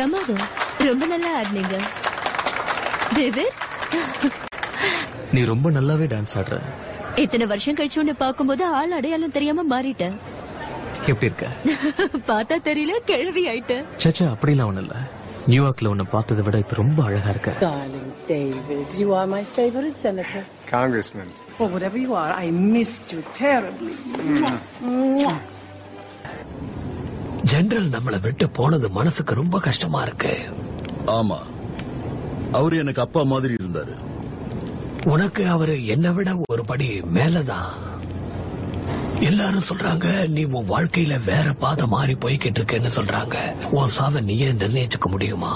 பிரமாதம் ரொம்ப நல்லா ஆடினீங்க டேவிட் நீ ரொம்ப நல்லாவே டான்ஸ் ஆடுற இத்தனை வருஷம் கழிச்சு உன்னை பார்க்கும்போது ஆள் அடையாளம் தெரியாம மாறிட்ட எப்படி இருக்க பார்த்தா தெரியல கிழவி ஆயிட்ட சச்சா அப்படிலாம் ஒண்ணு இல்ல நியூயார்க்ல உன்னை பார்த்ததை விட இப்ப ரொம்ப அழகா இருக்க Darling David, you are my favorite senator. Congressman. Or whatever you are, I missed you terribly. Mwah. General நம்மள விட்டு போனது மனசுக்கு ரொம்ப கஷ்டமா இருக்கு ஆமா அவரு எனக்கு அப்பா மாதிரி இருந்தாரு உனக்கு அவரு என்னை விட ஒரு படி மேலதான் எல்லாரும் சொல்றாங்க நீ உன் வாழ்க்கையில வேற பாதை மாறி போய்கிட்டு இருக்கேன்னு சொல்றாங்க உன் சாவை நீயே நிர்ணயிச்சுக்க முடியுமா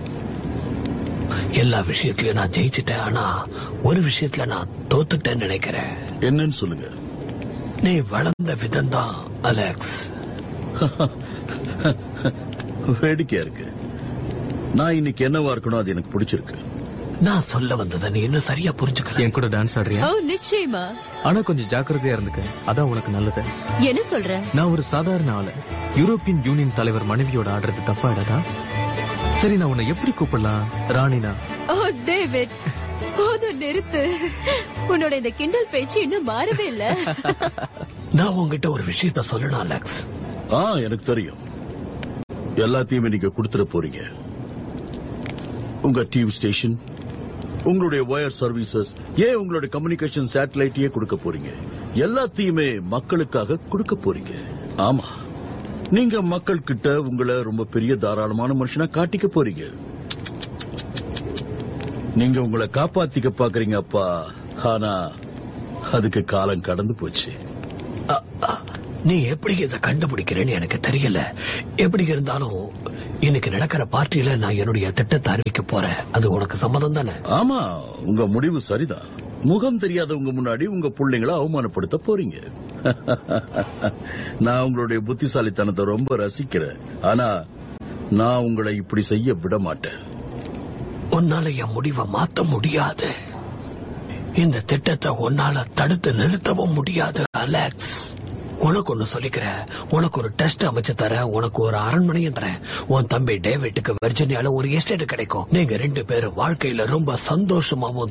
எல்லா விஷயத்திலயும் நான் ஜெயிச்சிட்டேன் ஆனா ஒரு விஷயத்துல நான் தோத்துட்டேன்னு நினைக்கிறேன் என்னன்னு சொல்லுங்க நீ வளர்ந்த விதம் தான் அலெக்ஸ் வேடிக்கையா இருக்கு நான் இன்னைக்கு என்னவா இருக்கணும் அது எனக்கு பிடிச்சிருக்கு நான் சொல்ல வந்ததை நீ இன்னும் சரியா புரிஞ்சுக்கல என் கூட டான்ஸ் ஆடுறியா ஓ நிச்சயமா ஆனா கொஞ்சம் ஜாக்கிரதையா இருந்துக்க அதான் உனக்கு நல்லது என்ன சொல்ற நான் ஒரு சாதாரண ஆளு யூரோப்பியன் யூனியன் தலைவர் மனைவியோட ஆடுறது தப்பா இடதா சரி நான் உன்னை எப்படி கூப்பிடலாம் ராணினா ஓ டேவிட் போதும் நிறுத்து உன்னோட இந்த கிண்டல் பேச்சு இன்னும் மாறவே இல்ல நான் உன்கிட்ட ஒரு விஷயத்த சொல்லணும் அலெக்ஸ் ஆ எனக்கு தெரியும் எல்லாத்தையுமே நீங்க கொடுத்துட போறீங்க உங்க டிவி ஸ்டேஷன் உங்களுடைய ஒயர் சர்வீசஸ் ஏன் உங்களுடைய கம்யூனிகேஷன் சேட்டலைட்டையே கொடுக்க போறீங்க எல்லாத்தையுமே மக்களுக்காக கொடுக்க போறீங்க ஆமா நீங்க மக்கள் கிட்ட உங்களை ரொம்ப பெரிய தாராளமான மனுஷனா காட்டிக்க போறீங்க நீங்க உங்களை காப்பாத்திக்க பாக்குறீங்க அப்பா ஆனா அதுக்கு காலம் கடந்து போச்சு அ, அ, நீ எப்படி இதை கண்டுபிடிக்கிறேன்னு எனக்கு தெரியல எப்படி இருந்தாலும் இன்னைக்கு நடக்கிற பார்ட்டியில நான் என்னுடைய திட்டத்தை அறிவிக்க போறேன் அது உனக்கு சம்மதம் தானே ஆமா உங்க முடிவு சரிதான் முகம் தெரியாதவங்க முன்னாடி உங்க பிள்ளைங்களை அவமானப்படுத்த போறீங்க நான் உங்களுடைய புத்திசாலித்தனத்தை ரொம்ப ரசிக்கிறேன் ஆனா நான் உங்களை இப்படி செய்ய விட மாட்டேன் உன்னால என் முடிவை மாத்த முடியாது இந்த திட்டத்தை உன்னால தடுத்து நிறுத்தவும் முடியாது அலெக்ஸ் உனக்கு ஒண்ணு சொல்லிக்கிறேன் உனக்கு ஒரு டெஸ்ட் அமைச்சு தரேன் உனக்கு ஒரு அரண்மனையும் தரேன் உன் தம்பி டேவிட்டுக்கு வெர்ஜினியால ஒரு எஸ்டேட் கிடைக்கும் நீங்க ரெண்டு பேரும் வாழ்க்கையில ரொம்ப சந்தோஷமாவும்